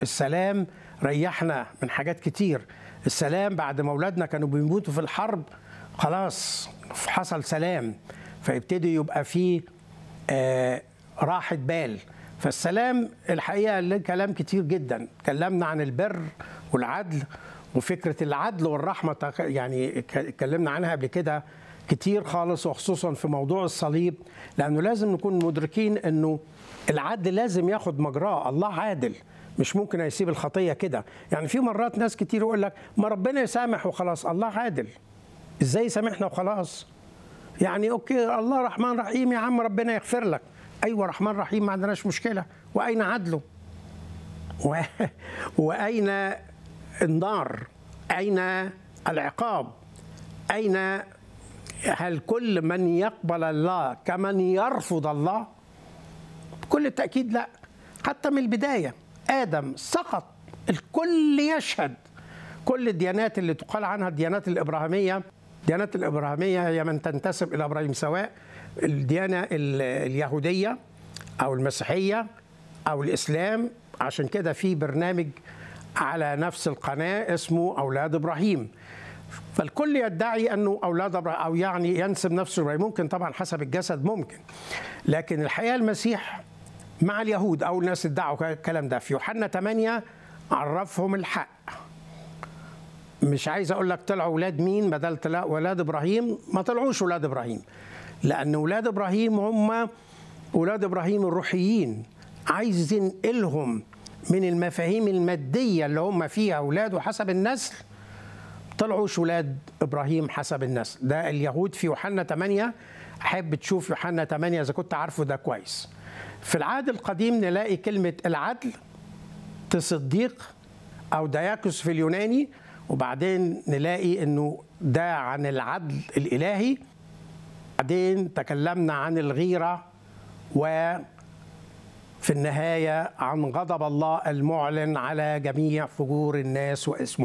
السلام ريحنا من حاجات كتير السلام بعد ما اولادنا كانوا بيموتوا في الحرب خلاص حصل سلام فيبتدي يبقى فيه آه راحة بال فالسلام الحقيقة له كلام كتير جدا تكلمنا عن البر والعدل وفكرة العدل والرحمة يعني اتكلمنا عنها قبل كده كتير خالص وخصوصا في موضوع الصليب لأنه لازم نكون مدركين أنه العدل لازم ياخد مجراه الله عادل مش ممكن يسيب الخطية كده يعني في مرات ناس كتير يقول لك ما ربنا يسامح وخلاص الله عادل ازاي يسامحنا وخلاص يعني اوكي الله رحمن رحيم يا عم ربنا يغفر لك ايوه رحمن رحيم ما عندناش مشكله واين عدله و... واين النار اين العقاب اين هل كل من يقبل الله كمن يرفض الله بكل تاكيد لا حتى من البدايه ادم سقط الكل يشهد كل الديانات اللي تقال عنها الديانات الابراهيميه الديانات الابراهيميه هي من تنتسب الى ابراهيم سواء الديانه اليهوديه او المسيحيه او الاسلام عشان كده في برنامج على نفس القناه اسمه اولاد ابراهيم فالكل يدعي انه اولاد ابراهيم او يعني ينسب نفسه ابراهيم ممكن طبعا حسب الجسد ممكن لكن الحقيقه المسيح مع اليهود او الناس ادعوا الكلام ده في يوحنا 8 عرفهم الحق مش عايز اقول لك طلعوا ولاد مين بدل طلع ولاد ابراهيم ما طلعوش ولاد ابراهيم لان ولاد ابراهيم هم ولاد ابراهيم الروحيين عايز ينقلهم من المفاهيم الماديه اللي هم فيها اولاده حسب النسل طلعوش ولاد ابراهيم حسب النسل ده اليهود في يوحنا 8 احب تشوف يوحنا 8 اذا كنت عارفه ده كويس في العهد القديم نلاقي كلمه العدل تصديق او دياكوس في اليوناني وبعدين نلاقي انه ده عن العدل الالهي بعدين تكلمنا عن الغيره و في النهايه عن غضب الله المعلن على جميع فجور الناس واسمهم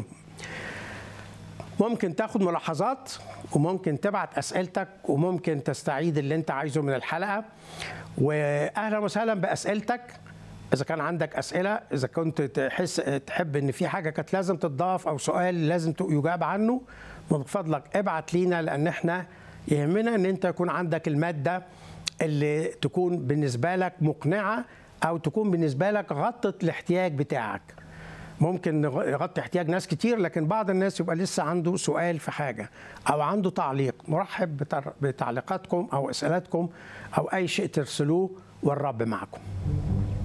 ممكن تاخد ملاحظات وممكن تبعت اسئلتك وممكن تستعيد اللي انت عايزه من الحلقه واهلا وسهلا باسئلتك اذا كان عندك اسئله اذا كنت تحس تحب ان في حاجه كانت لازم تضاف او سؤال لازم يجاب عنه من فضلك ابعت لينا لان احنا يهمنا ان انت يكون عندك الماده اللي تكون بالنسبه لك مقنعه او تكون بالنسبه لك غطت الاحتياج بتاعك ممكن يغطي احتياج ناس كتير لكن بعض الناس يبقى لسه عنده سؤال في حاجه او عنده تعليق مرحب بتعليقاتكم او اسئلتكم او اي شيء ترسلوه والرب معكم